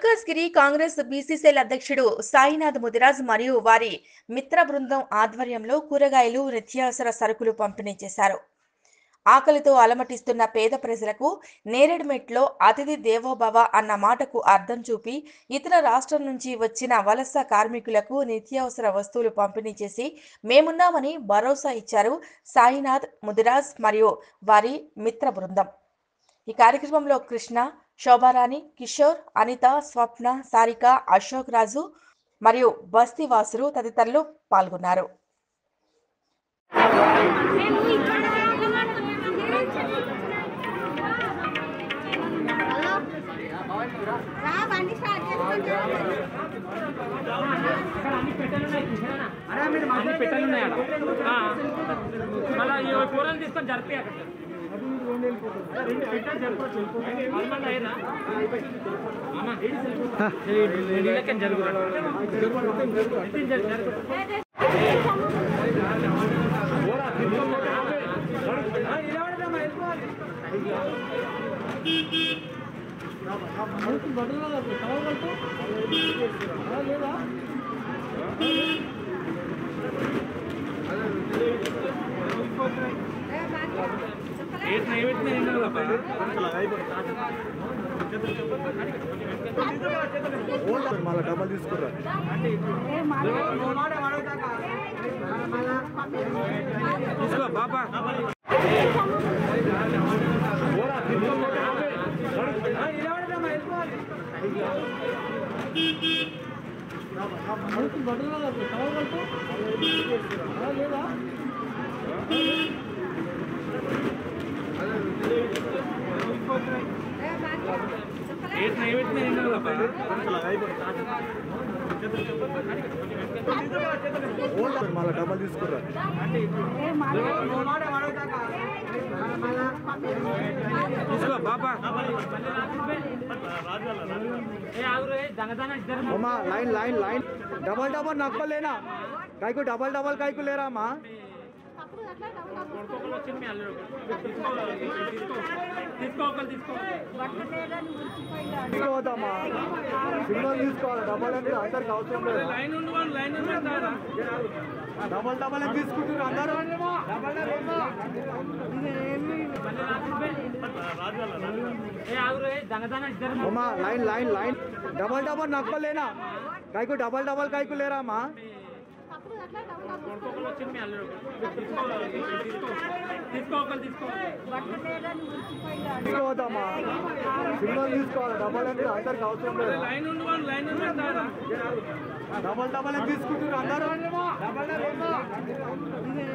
Malkajgiri Congress BCCL అధ్యక్షుడు సాయినాథ్ ముదిరాజ్ మరియు వారి మిత్ర బృందం ఆధ్వర్యంలో కూరగాయలు నిత్యావసర సరుకులు పంపిణీ చేశారు ఆకలితో అలమటిస్తున్న పేద ప్రజలకు నేరేడుమెట్లో అతిథి దేవోభవ అన్న మాటకు అర్థం చూపి ఇతర రాష్ట్రం నుంచి వచ్చిన వలస కార్మికులకు నిత్యావసర వస్తువులు పంపిణీ చేసి మేమున్నామని భరోసా ఇచ్చారు సాయినాథ్ ముదిరాజ్ మరియు వారి మిత్ర బృందం ఈ కార్యక్రమంలో కృష్ణ శోభారాణి కిషోర్ అనిత స్వప్న సారిక అశోక్ రాజు మరియు బస్తీవాసులు తదితరులు పాల్గొన్నారు రా బండి స్టార్ట్ చేసుకుంటా అన్ని పెట్టెలు ఉన్నాయి అక్కడ మళ్ళీ ఈ కూరలు తీసుకొని జరిపి అక్కడ రెండు పెట్టెలు జరపచ్చు పది మంది అయినా అమ్మ నీళ్ళకే జరుగు మళ్ళీ డబ్బులు తీసుకురా తీసుకో బాబా మళ్ళీ డబ్బులు తీసుకురా తీసుకో బాబా ఏ ఆగురు దొంగతనం ఇద్దరు అమ్మా line line line double double నక్కలు లేనా కాయకు డబల్ డబల్ కాయకు లేరా అమ్మా కొడుకోకలు వచ్చింది మీ అల్లుడు తీసుకో తీసుకో తీసుకో ఒకరు తీసుకో తీసుకోవద్దమ్మా సిగ్నల్ తీసుకోవాలి డబల్ అంటే అందరికి అవసరం లేదు లైన్ ఉండి వాళ్ళు లైన్ ఉండి రారా డబల్ డబల్ అని తీసుకుంటున్నారు అందరూ ఏ ఆగురు దొంగతనం ఇద్దరు అమ్మా line line line double double నక్కలు లేనా కాయకు డబల్ డబల్ కాయకు లేరా అమ్మా కొడుకోకలు వచ్చింది మీ అల్లుడు తీసుకో తీసుకో తీసుకో ఒకరు తీసుకో తీసుకోవద్దమ్మా సిగ్నల్ తీసుకోవాలి డబల్ అంటే అందరికి అవసరం లేదు లైన్ ఉండి వాళ్ళు లైన్ ఉండి రారా డబల్ డబల్ అని తీసుకుంటున్నారు అందరూ